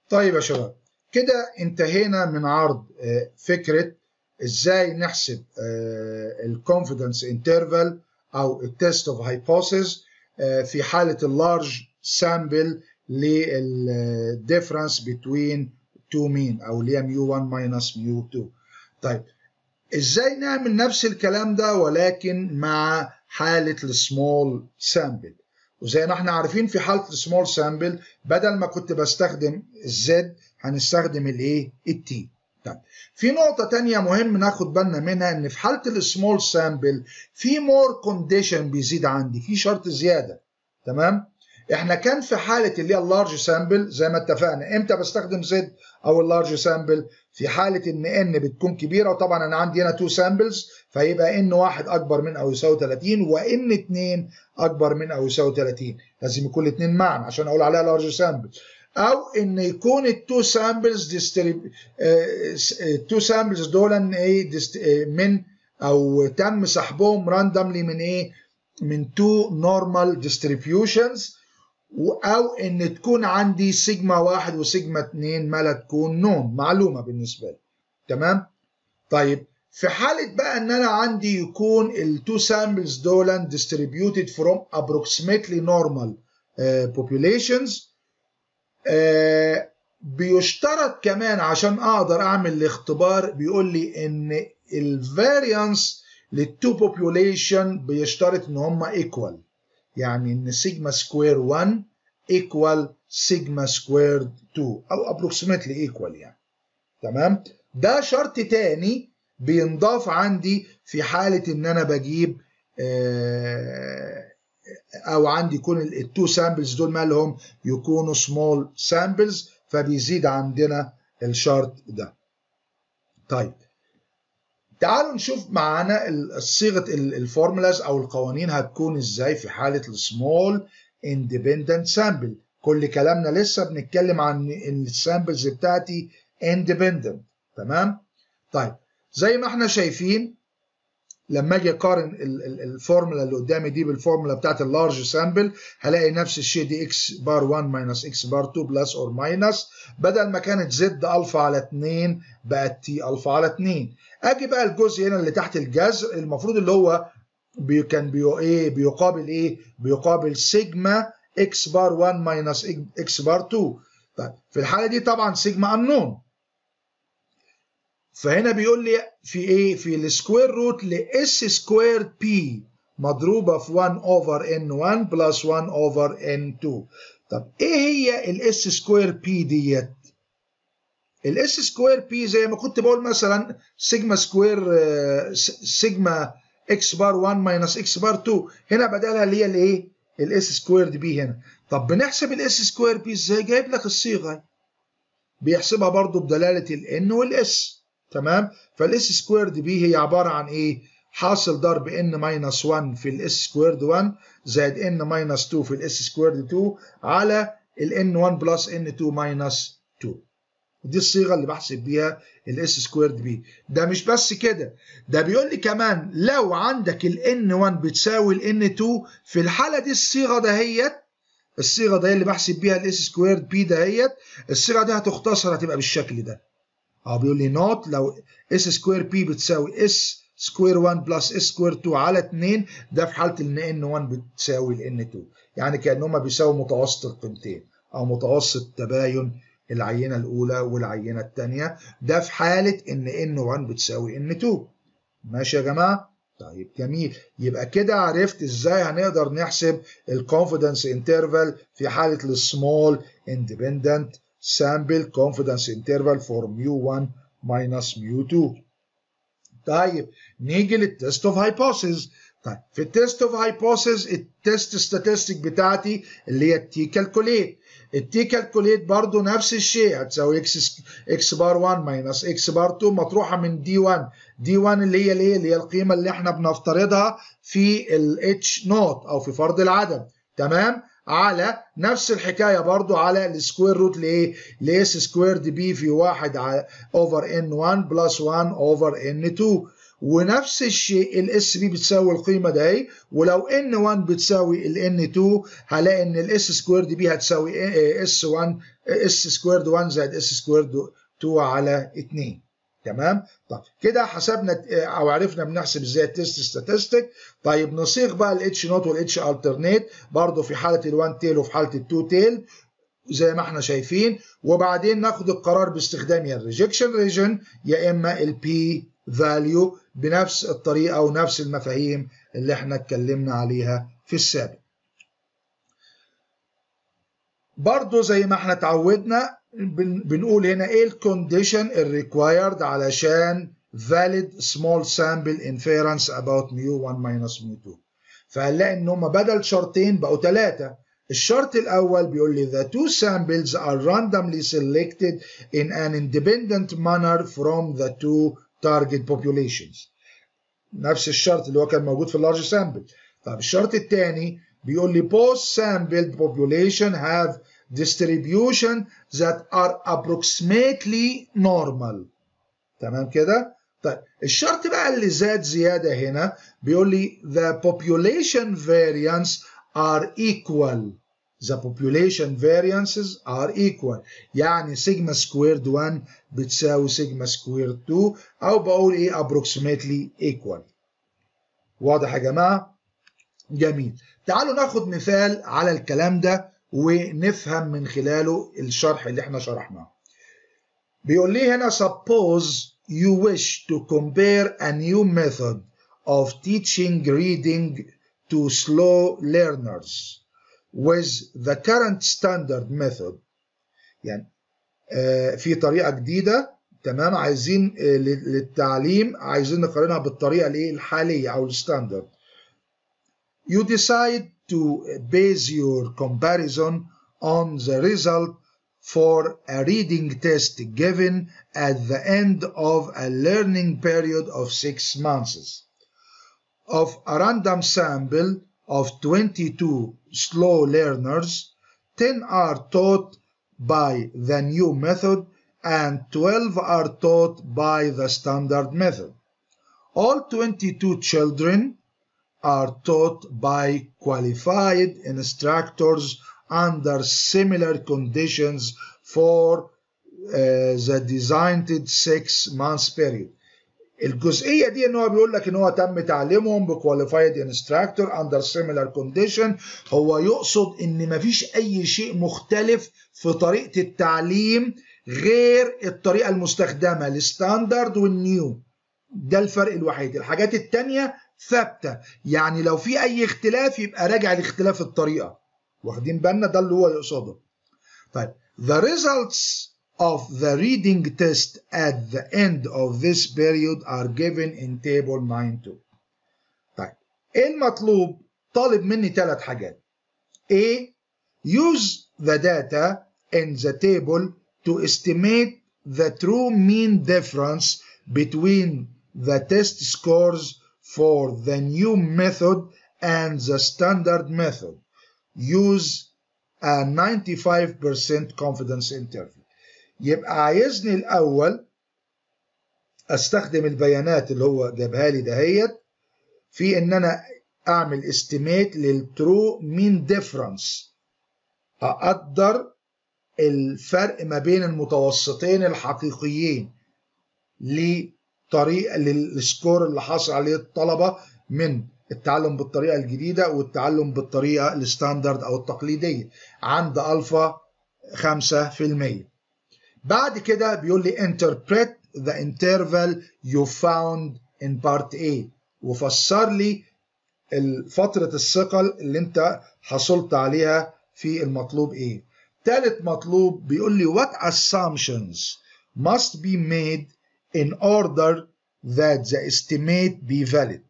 طيب يا شباب كده انتهينا من عرض فكرة ازاي نحسب الكونفيدنس انترفال او التست اوف هايبوثيس في حالة اللارج سامبل للديفرنس بين تو مين او اللي هي ميو 1 ماينس ميو 2 طيب ازاي نعمل نفس الكلام ده ولكن مع حالة السمول سامبل وزي ما احنا عارفين في حالة السمول سامبل بدل ما كنت بستخدم الزد هنستخدم الايه التي طيب في نقطة تانية مهم ناخد بالنا منها ان في حالة السمول سامبل في مور كونديشن بيزيد عندي في شرط زيادة تمام احنا كان في حالة اللي هي اللارج سامبل زي ما اتفقنا امتى بستخدم زد او اللارج سامبل في حالة ان ان بتكون كبيرة وطبعا انا عندي هنا 2 سامبلز فيبقى ان واحد اكبر من او يساوي 30 وان 2 اكبر من او يساوي 30 لازم يكون الاثنين معا عشان اقول عليها لارج سامبل او ان يكون التو سامبلز التو سامبلز دول ايه من او تم سحبهم راندملي من ايه من تو نورمال ديستريبيوشنز او ان تكون عندي سيجما واحد وسيجما اتنين ما لا تكون نون معلومه بالنسبه لي تمام طيب في حاله بقى ان انا عندي يكون التو سامبلز دول distributed from approximately normal uh, populations uh, بيشترط كمان عشان اقدر اعمل الاختبار بيقول لي ان الفاريانس للتو population بيشترط ان هم equal يعني ان سيجما سكوير 1 ايكوال سيجما سكوير 2 او ابروكسيمتلي ايكوال يعني تمام ده شرط تاني بينضاف عندي في حاله ان انا بجيب او عندي يكون التو سامبلز دول مالهم يكونوا سمول سامبلز فبيزيد عندنا الشرط ده طيب تعالوا نشوف معانا صيغه الفورمولاز او القوانين هتكون ازاي في حاله السمول اندبندنت سامبل كل كلامنا لسه بنتكلم عن ان السامبلز بتاعتي اندبندنت تمام طيب زي ما احنا شايفين لما اجي اقارن الفورمولا اللي قدامي دي بالفورمولا بتاعت اللارج سامبل هلاقي نفس الشيء دي اكس بار 1 ماينس اكس بار 2 بلس اور ماينس بدل ما كانت زد الفا على 2 بقت تي الفا على 2 اجي بقى الجزء هنا اللي تحت الجذر المفروض اللي هو بي كان بي ايه بيقابل ايه بيقابل سيجما اكس بار 1 ماينس اكس بار 2 طيب في الحاله دي طبعا سيجما انون فهنا بيقول لي في ايه في السكوير روت لاس سكوير بي مضروبه في 1 اوفر ان 1 بلس 1 اوفر ان 2 طب ايه هي الاس سكوير بي ديت الاس سكوير بي زي ما كنت بقول مثلا سيجما سكوير سيجما اكس بار 1 ماينس اكس بار 2 هنا بدلها اللي هي الايه الاس سكوير بي هنا طب بنحسب الاس سكوير بي ازاي جايب لك الصيغه بيحسبها برضو بدلاله الان والاس تمام فالاس سكوير بي هي عباره عن ايه حاصل ضرب ان ماينس 1 في الاس سكويرد 1 زائد ان ماينس 2 في الاس سكويرد 2 على الان 1 بلس ان 2 ماينس 2 دي الصيغه اللي بحسب بيها الاس سكويرد بي ده مش بس كده ده بيقول لي كمان لو عندك الان 1 بتساوي الان 2 في الحاله دي الصيغه دهيت الصيغه ده اللي بحسب بيها الاس سكويرد بي دهيت الصيغه دي هتختصر هتبقى بالشكل ده اه بيقول لي نوت لو اس سكوير بي بتساوي اس سكوير 1 بلس اس سكوير 2 على 2 ده في حاله ان ان 1 بتساوي الان 2 يعني كانهما بيساوي متوسط القيمتين او متوسط تباين العينه الاولى والعينه الثانيه ده في حاله ان ان 1 بتساوي ان 2 ماشي يا جماعه طيب جميل يبقى كده عرفت ازاي هنقدر نحسب الكونفيدنس انترفال في حاله السمول اندبندنت sample confidence interval for mu1 minus mu2 طيب نيجي للتست اوف هايبوثيز طيب في التست اوف هايبوثيز التست ستاتستيك بتاعتي اللي هي التي كالكوليت التي كالكوليت برضو نفس الشيء هتساوي اكس اكس بار 1 ماينس اكس بار 2 مطروحه من دي 1 دي 1 اللي هي الايه اللي هي القيمه اللي احنا بنفترضها في الاتش نوت او في فرض العدم تمام على نفس الحكايه برضو على السكوير روت لايه؟ لاس سكوير دي بي في 1 على اوفر ان 1 بلس 1 اوفر ان 2 ونفس الشيء الاس بي بتساوي القيمه ده اهي ولو ان 1 بتساوي الان 2 هلاقي ان الاس سكويرد بي هتساوي اس 1 اس سكويرد 1 زائد اس سكويرد 2 على 2 تمام طيب كده حسبنا او عرفنا بنحسب ازاي التست ستاتستيك طيب نصيغ بقى الاتش نوت والاتش الترنيت برضه في حاله ال1 تيل وفي حاله ال2 تيل زي ما احنا شايفين وبعدين ناخد القرار باستخدام يا الريجكشن ريجن يا اما البي فاليو بنفس الطريقه ونفس المفاهيم اللي احنا اتكلمنا عليها في السابق برضه زي ما احنا اتعودنا بنقول هنا ايه الكونديشن الريكوايرد علشان valid small sample inference about mu1 minus mu2 فهنلاقي ان هم بدل شرطين بقوا ثلاثه الشرط الاول بيقول لي the two samples are randomly selected in an independent manner from the two target populations نفس الشرط اللي هو كان موجود في اللارج سامبل طب الشرط الثاني بيقول لي post sampled population have distribution that are approximately normal تمام كده طيب الشرط بقى اللي زاد زيادة هنا بيقول لي the population variance are equal the population variances are equal يعني سيجما سكويرد 1 بتساوي سيجما سكويرد 2 او بقول ايه approximately equal واضح يا جماعة جميل تعالوا ناخد مثال على الكلام ده ونفهم من خلاله الشرح اللي احنا شرحناه بيقول لي هنا suppose you wish to compare a new method of teaching reading to slow learners with the current standard method يعني آه في طريقة جديدة تمام عايزين آه للتعليم عايزين نقارنها بالطريقة الايه الحالية او الستاندرد you decide to base your comparison on the result for a reading test given at the end of a learning period of six months of a random sample of 22 slow learners 10 are taught by the new method and 12 are taught by the standard method all 22 children are taught by qualified instructors under similar conditions for uh, the designed six months period. الجزئيه دي ان هو بيقول لك ان هو تم تعليمهم بكواليفايد انستراكتور اندر سيميلار كونديشن هو يقصد ان مفيش اي شيء مختلف في طريقه التعليم غير الطريقه المستخدمه الستاندرد والنيو ده الفرق الوحيد الحاجات التانية ثابتة يعني لو في أي اختلاف يبقى راجع لاختلاف الطريقة واخدين بالنا ده اللي هو يقصده طيب the results of the reading test at the end of this period are given in table 9.2 طيب ايه المطلوب طالب مني ثلاث حاجات A use the data in the table to estimate the true mean difference between the test scores for the new method and the standard method. Use a 95% confidence interval. يبقى عايزني الأول أستخدم البيانات اللي هو جابها لي دهيت في إن أنا أعمل استيميت للترو مين ديفرنس أقدر الفرق ما بين المتوسطين الحقيقيين لطريقة للسكور اللي حصل عليه الطلبة من التعلم بالطريقة الجديدة والتعلم بالطريقة الستاندرد أو التقليدية عند ألفا 5% بعد كده بيقول لي interpret the interval you found in part A وفسر لي فترة الثقل اللي انت حصلت عليها في المطلوب ايه ثالث مطلوب بيقول لي what assumptions must be made in order that the estimate be valid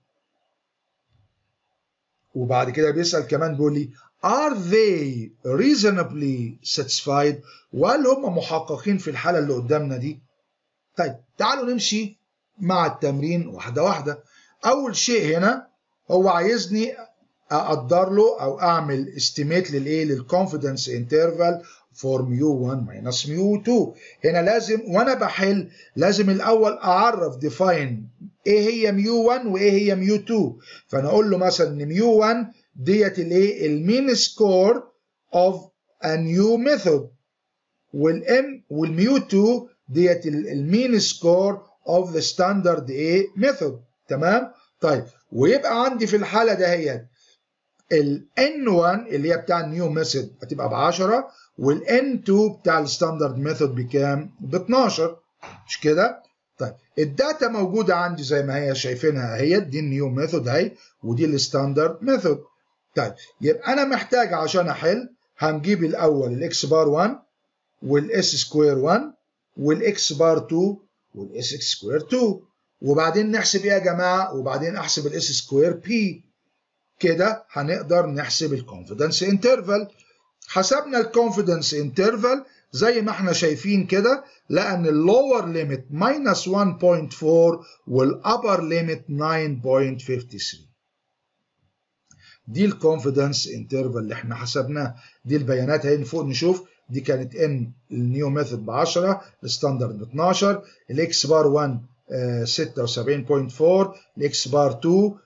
وبعد كده بيسأل كمان بيقول لي are they reasonably satisfied وهل هم محققين في الحالة اللي قدامنا دي طيب تعالوا نمشي مع التمرين واحدة واحدة أول شيء هنا هو عايزني أقدر له أو أعمل استيميت للإيه للconfidence interval for mu1 minus mu2 هنا لازم وانا بحل لازم الاول اعرف define ايه هي mu1 وايه هي mu2 فانا اقول له مثلا ان mu1 ديت الايه المين سكور of a new method والام والميو2 ديت المين سكور of the standard ايه method تمام طيب ويبقى عندي في الحاله دهيت ال N1 اللي هي بتاع النيو ميثود هتبقى ب 10 وال N2 بتاع الستاندرد ميثود بكام؟ ب 12 مش كده؟ طيب الداتا موجوده عندي زي ما هي شايفينها اهي دي النيو ميثود اهي ودي الستاندرد ميثود طيب يبقى انا محتاج عشان احل هنجيب الاول الاكس بار 1 والاس سكوير 1 والاكس بار 2 والاس اكس سكوير 2 وبعدين نحسب ايه يا جماعه؟ وبعدين احسب الاس سكوير بي كده هنقدر نحسب الكونفيدنس انترفال حسبنا الكونفيدنس انترفال زي ما احنا شايفين كده لان اللور ليميت ماينس 1.4 والابر ليميت 9.53 دي الكونفيدنس انترفال اللي احنا حسبناه دي البيانات اهي فوق نشوف دي كانت ان النيو ميثود ب 10 الستاندرد ب 12 الاكس بار 1 76.4 الاكس بار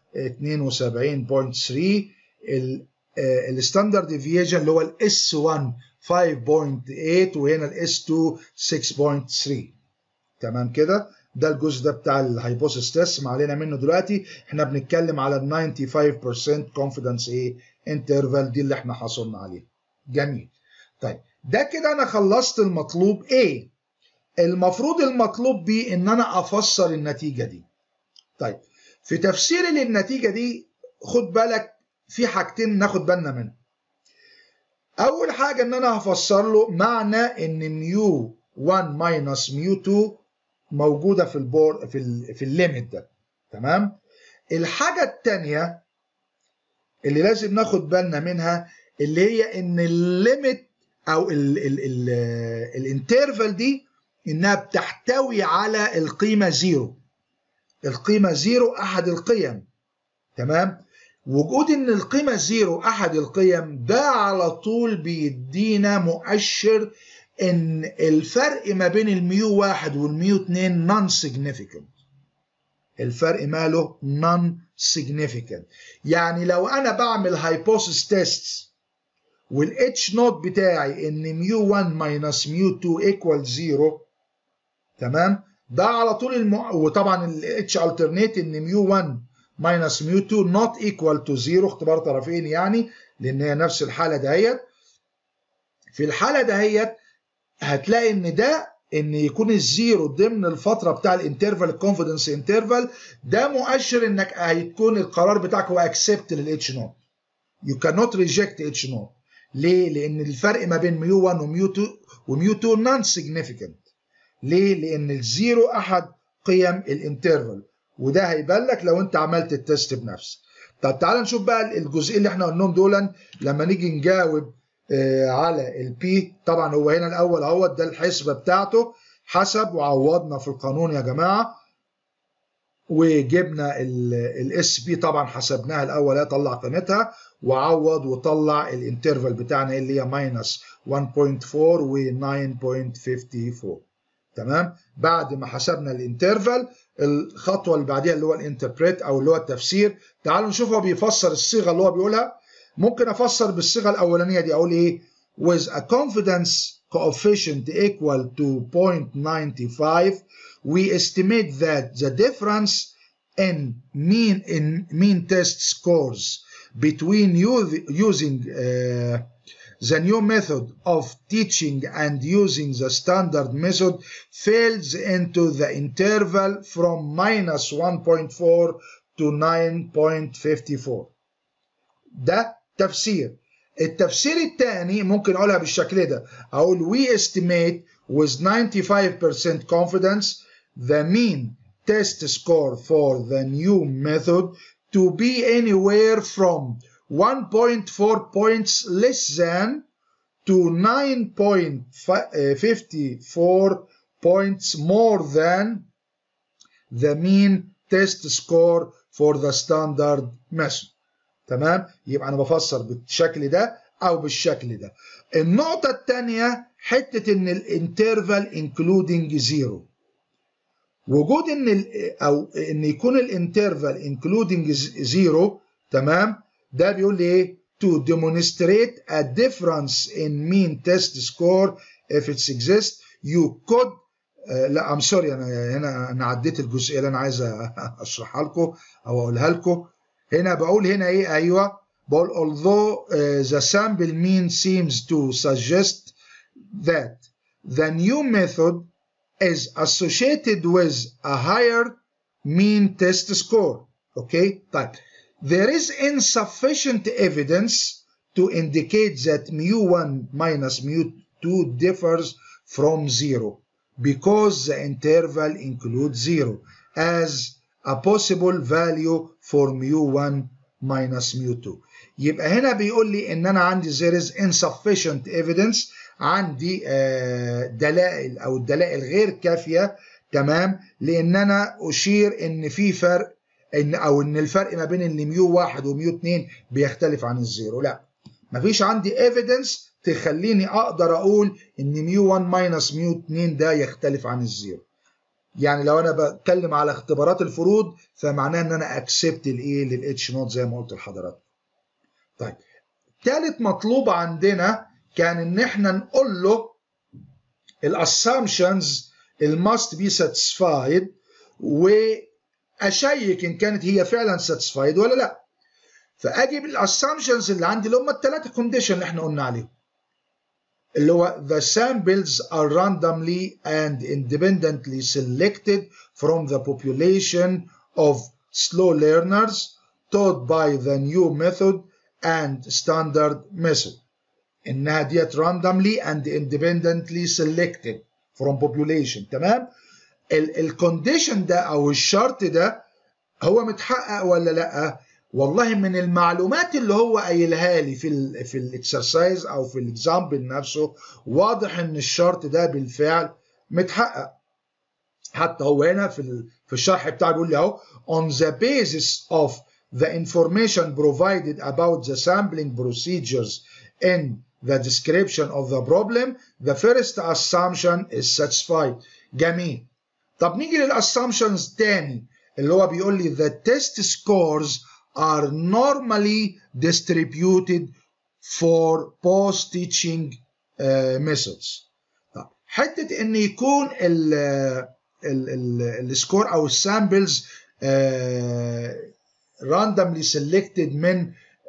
2 72.3 الستاندرد ديفيجن اللي هو الاس 1 5.8 وهنا الاس 2 6.3 تمام كده ده الجزء ده بتاع الهايبوثيس تيست ما علينا منه دلوقتي احنا بنتكلم على ال 95% confidence ايه انترفال دي اللي احنا حصلنا عليها جميل طيب ده كده انا خلصت المطلوب ايه المفروض المطلوب بي ان انا افسر النتيجه دي طيب في تفسيري للنتيجه دي خد بالك في حاجتين ناخد بالنا منهم اول حاجه ان انا هفسر له معنى ان ميو 1 ماينس ميو 2 موجوده في البور في ال في الليميت ده تمام الحاجه الثانيه اللي لازم ناخد بالنا منها اللي هي ان الليميت او الانترفال دي انها بتحتوي على القيمه زيرو القيمه زيرو احد القيم تمام وجود ان القيمه زيرو احد القيم ده على طول بيدينا مؤشر ان الفرق ما بين الميو واحد والميو اتنين نون سيجنيفيكانت الفرق ماله نون سيجنيفيكانت يعني لو انا بعمل هايبوثيس تيست والاتش نوت بتاعي ان ميو 1 ماينس ميو 2 ايكوال 0 تمام ده على طول الم... وطبعا الاتش الترنيت ان ميو 1 ماينس ميو 2 نوت ايكوال تو 0 اختبار طرفين يعني لان هي نفس الحاله دهيت في الحاله دهيت هتلاقي ان ده ان يكون الزيرو ضمن الفتره بتاع الانترفال الكونفدنس انترفال ده مؤشر انك هيكون القرار بتاعك هو اكسبت للاتش نوت يو كانوت ريجكت اتش نوت ليه؟ لان الفرق ما بين ميو 1 وميو 2 وميو 2 نون سيجنيفيكانت ليه؟ لان الزيرو احد قيم الانترفال وده هيبان لك لو انت عملت التست بنفسك طب تعال نشوف بقى الجزئين اللي احنا قلناهم دول لما نيجي نجاوب آه على البي طبعا هو هنا الاول اهوت ده الحسبه بتاعته حسب وعوضنا في القانون يا جماعه وجبنا الاس بي طبعا حسبناها الاول هي طلع قيمتها وعوض وطلع الانترفال بتاعنا اللي هي ماينس 1.4 و 9.54 تمام بعد ما حسبنا الانترفال الخطوه اللي بعديها اللي هو الانتربريت او اللي هو التفسير تعالوا نشوف هو بيفسر الصيغه اللي هو بيقولها ممكن افسر بالصيغه الاولانيه دي اقول ايه with a confidence coefficient equal to 0.95 we estimate that the difference in mean in mean test scores between using uh, the new method of teaching and using the standard method falls into the interval from minus 1.4 to 9.54 ده تفسير التفسير الثاني ممكن اقولها بالشكل ده اقول we estimate with 95% confidence the mean test score for the new method to be anywhere from 1.4 points less than to 9.54 points more than the mean test score for the standard method تمام يبقى انا بفسر بالشكل ده او بالشكل ده النقطه الثانيه حته ان الانترفال انكلودنج زيرو وجود ان ال او ان يكون الانترفال انكلودنج زيرو تمام ده بيقول لي ايه to demonstrate a difference in mean test score if it exists you could uh, لا ام سوري انا هنا انا عديت الجزئيه اللي انا عايز اشرحها لكم او اقولها لكم هنا بقول هنا ايه ايوه بقول although uh, the sample mean seems to suggest that the new method is associated with a higher mean test score okay طيب there is insufficient evidence to indicate that mu1 minus mu2 differs from zero because the interval includes zero as a possible value for mu1 minus mu2 يبقى هنا بيقول لي ان انا عندي there is insufficient evidence عندي دلائل او الدلائل غير كافيه تمام لان انا اشير ان في فرق ان او ان الفرق ما بين اللي ميو واحد وميو اتنين بيختلف عن الزيرو لا مفيش عندي ايفيدنس تخليني اقدر اقول ان ميو 1 ماينس ميو 2 ده يختلف عن الزيرو يعني لو انا بتكلم على اختبارات الفروض فمعناه ان انا اكسبت الايه للاتش نوت زي ما قلت لحضراتكم طيب ثالث مطلوب عندنا كان ان احنا نقول له الاسامبشنز الماست بي ساتسفايد واشيك ان كانت هي فعلا ساتسفايد ولا لا فاجيب الاسامبشنز اللي عندي اللي هم الثلاثه كونديشن اللي احنا قلنا عليهم اللي هو the samples are randomly and independently selected from the population of slow learners taught by the new method and standard method انها ديت randomly and independently selected from population تمام الكونديشن ده او الشرط ده هو متحقق ولا لا والله من المعلومات اللي هو قايلها لي في ال في الاكسرسايز او في الاكزامبل نفسه واضح ان الشرط ده بالفعل متحقق حتى هو هنا في في الشرح بتاعه بيقول لي اهو on the basis of the information provided about the sampling procedures in the description of the problem the first assumption is satisfied جميل طب نيجي للاسامبشنز تاني اللي هو بيقول لي the test scores are normally distributed for post-teaching uh, methods. طب حتة إن يكون ال ال ال السكور أو السامبلز uh, randomly selected من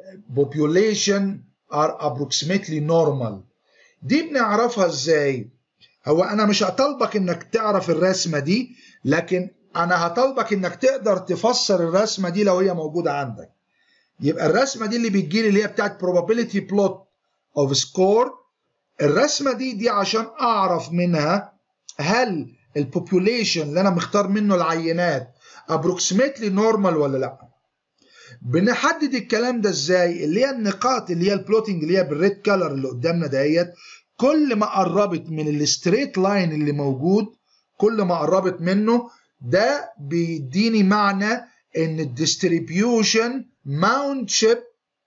population are approximately normal. دي بنعرفها إزاي؟ هو أنا مش هطلبك إنك تعرف الرسمة دي لكن انا هطلبك انك تقدر تفسر الرسمه دي لو هي موجوده عندك يبقى الرسمه دي اللي بتجي لي اللي هي بتاعت probability plot of score الرسمه دي دي عشان اعرف منها هل البوبوليشن اللي انا مختار منه العينات approximately normal ولا لا بنحدد الكلام ده ازاي اللي هي النقاط اللي هي البلوتنج اللي هي بالريد كلر اللي قدامنا ديت كل ما قربت من الستريت لاين اللي موجود كل ما قربت منه ده بيديني معنى ان الديستريبيوشن ماونت شيب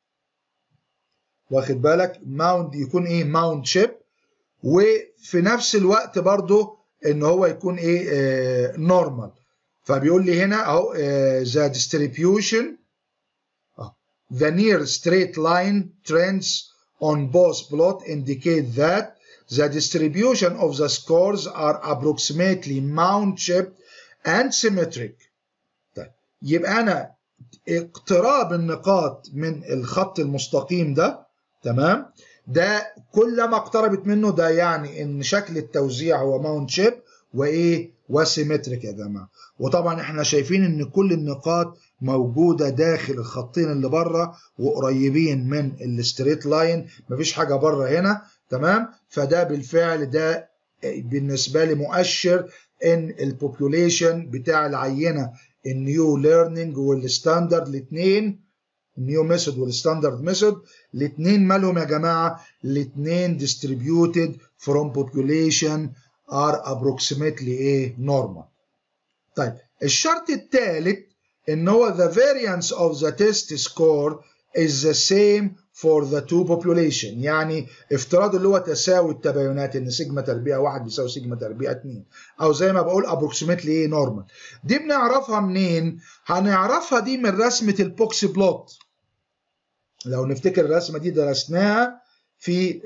واخد بالك ماونت يكون ايه ماونت شيب وفي نفس الوقت برضو ان هو يكون ايه نورمال فبيقول لي هنا اهو ذا ديستريبيوشن the near straight line trends on both plot indicate that the distribution of the scores are approximately mount shaped and symmetric طيب يبقى انا اقتراب النقاط من الخط المستقيم ده تمام ده كلما اقتربت منه ده يعني ان شكل التوزيع هو ماونت شيب وايه وسيمتريك يا جماعه وطبعا احنا شايفين ان كل النقاط موجوده داخل الخطين اللي بره وقريبين من الستريت لاين مفيش حاجه بره هنا تمام فده بالفعل ده بالنسبه لي مؤشر ان البوبوليشن بتاع العينه النيو ليرنينج والستاندرد الاثنين النيو ميثود والستاندرد ميثود الاثنين مالهم يا جماعه الاثنين distributed from population are approximately ايه normal طيب الشرط الثالث ان هو the variance of the test score is the same for the two population يعني افتراض اللي هو تساوي التباينات ان سيجما تربيع واحد بيساوي سيجما تربيع اتنين او زي ما بقول approximately ايه نورمال دي بنعرفها منين؟ هنعرفها دي من رسمة البوكس بلوت لو نفتكر الرسمة دي درسناها في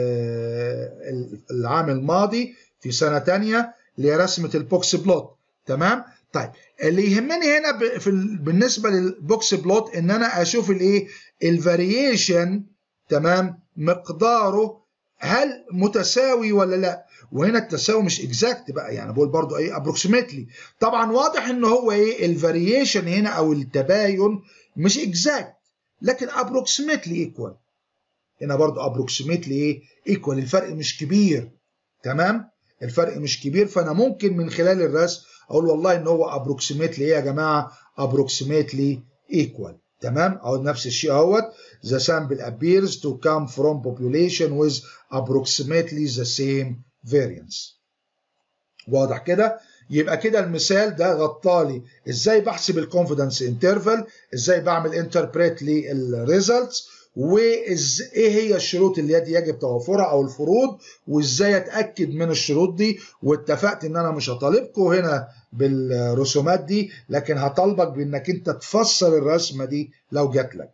العام الماضي في سنة تانية اللي هي رسمة البوكس بلوت تمام؟ طيب اللي يهمني هنا في بالنسبة للبوكس بلوت ان انا اشوف الايه؟ الفاريشن تمام؟ مقداره هل متساوي ولا لا؟ وهنا التساوي مش اكزاكت بقى يعني بقول برضو ايه ابروكسيمتلي طبعا واضح ان هو ايه الفاريشن هنا او التباين مش اكزاكت لكن ابروكسيمتلي ايكوال هنا برضو ابروكسيمتلي ايه ايكوال الفرق مش كبير تمام الفرق مش كبير فانا ممكن من خلال الرسم اقول والله ان هو ابروكسيمتلي ايه يا جماعه ابروكسيمتلي ايكوال تمام اهو نفس الشيء اهوت the sample appears to come from population with approximately the same variance واضح كده يبقى كده المثال ده غطالي ازاي بحسب الكونفيدنس انترفال ازاي بعمل انتربريت للريزلتس وايه هي الشروط اللي يجب توفرها او الفروض وازاي اتاكد من الشروط دي واتفقت ان انا مش هطالبكم هنا بالرسومات دي لكن هطالبك بانك انت تفسر الرسمه دي لو جات لك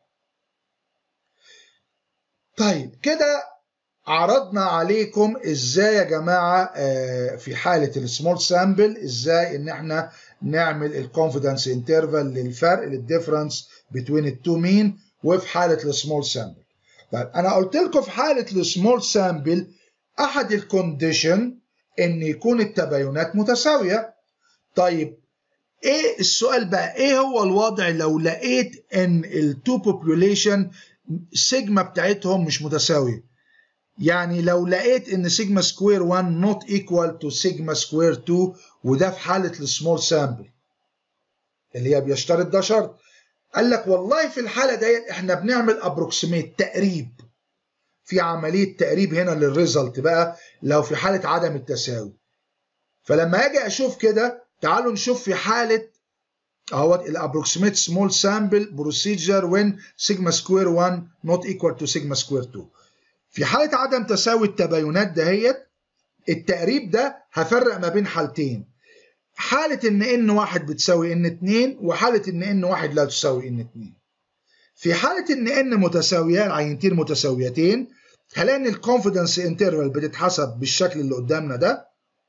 طيب كده عرضنا عليكم ازاي يا جماعه في حاله السمول سامبل ازاي ان احنا نعمل الكونفيدنس انترفال للفرق للديفرنس بين التو مين وفي حاله السمول سامبل طيب انا قلت لكم في حاله السمول سامبل احد الكونديشن ان يكون التباينات متساويه طيب ايه السؤال بقى ايه هو الوضع لو لقيت ان التو بوبوليشن سيجما بتاعتهم مش متساويه يعني لو لقيت ان سيجما سكوير 1 نوت ايكوال تو سيجما سكوير 2 وده في حاله السمول سامبل اللي هي بيشترط ده شرط قال لك والله في الحاله ديت احنا بنعمل ابروكسيميت تقريب في عمليه تقريب هنا للريزلت بقى لو في حاله عدم التساوي فلما اجي اشوف كده تعالوا نشوف في حاله اهوت الابروكسيميت سمول سامبل بروسيجر وين سيجما سكوير 1 نوت ايكوال تو سيجما سكوير 2 في حالة عدم تساوي التباينات دهيت التقريب ده هفرق ما بين حالتين حالة ان ان واحد بتساوي ان اتنين وحالة ان ان واحد لا تساوي ان اتنين في حالة ان ان متساويان عينتين متساويتين هلاقي ان الكونفيدنس انترفال بتتحسب بالشكل اللي قدامنا ده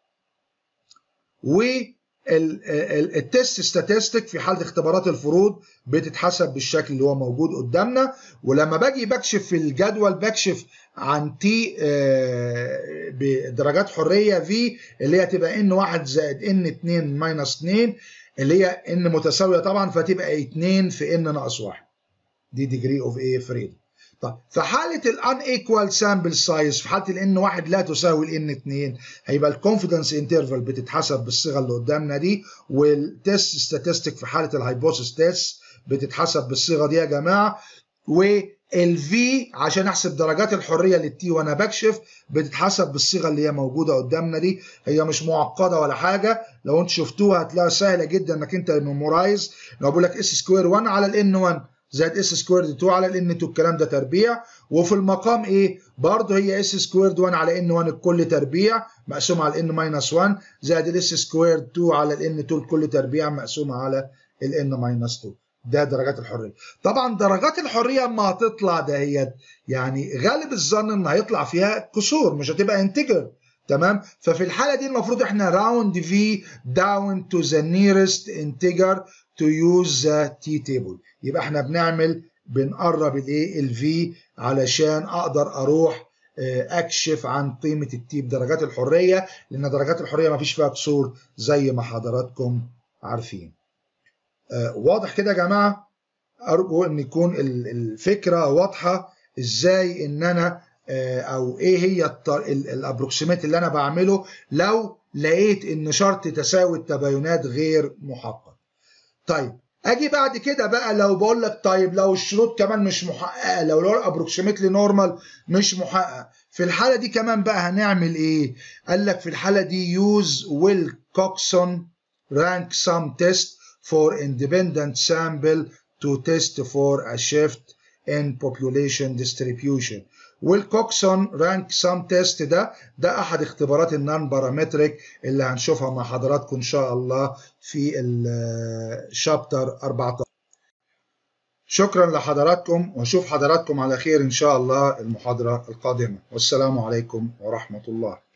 و التست ستاتستيك في حاله اختبارات الفروض بتتحسب بالشكل اللي هو موجود قدامنا ولما باجي بكشف في الجدول بكشف عن تي بدرجات حريه في اللي هي تبقى ان 1 زائد ان 2 ماينس 2 اللي هي ان متساويه طبعا فتبقى 2 في ان ناقص 1 دي ديجري اوف ايه فريدم طيب في حاله الان ايكوال سامبل سايز في حاله الان واحد لا تساوي الان 2 هيبقى الكونفيدنس انترفال بتتحسب بالصيغه اللي قدامنا دي والتست ستاتستيك في حاله الهايبوثيس تيست بتتحسب بالصيغه دي يا جماعه والفي عشان احسب درجات الحريه للتي وانا بكشف بتتحسب بالصيغه اللي هي موجوده قدامنا دي هي مش معقده ولا حاجه لو انت شفتوها هتلاقيها سهله جدا انك انت ميمورايز لو بقول لك اس سكوير 1 على الان 1 زائد اس سكويرد 2 على الان 2 الكلام ده تربيع وفي المقام ايه برضه هي اس سكويرد 1 على ان 1 الكل تربيع مقسوم على الان ماينس 1 زائد الاس سكويرد 2 على الان 2 الكل تربيع مقسوم على الان ماينس 2 ده درجات الحريه طبعا درجات الحريه اما هتطلع دهيت يعني غالب الظن ان هيطلع فيها كسور مش هتبقى انتجر تمام ففي الحاله دي المفروض احنا راوند في داون تو ذا نيرست انتجر تو يوز ذا تي تيبل يبقى احنا بنعمل بنقرب الايه الفي علشان اقدر اروح اكشف عن قيمه التي بدرجات الحريه لان درجات الحريه ما فيش فيها كسور زي ما حضراتكم عارفين واضح كده يا جماعه ارجو ان يكون الفكره واضحه ازاي ان انا او ايه هي الابروكسيمات اللي انا بعمله لو لقيت ان شرط تساوي التباينات غير محقق طيب اجي بعد كده بقى لو بقول لك طيب لو الشروط كمان مش محققه لو لو الابروكسيمتلي نورمال مش محقق في الحاله دي كمان بقى هنعمل ايه قال لك في الحاله دي يوز ويل كوكسون رانك سم تيست for independent sample to test for a shift in population distribution والكوكسون رانك سام تيست ده ده احد اختبارات النون بارامتريك اللي هنشوفها مع حضراتكم ان شاء الله في الشابتر 14 شكرا لحضراتكم واشوف حضراتكم على خير ان شاء الله المحاضره القادمه والسلام عليكم ورحمه الله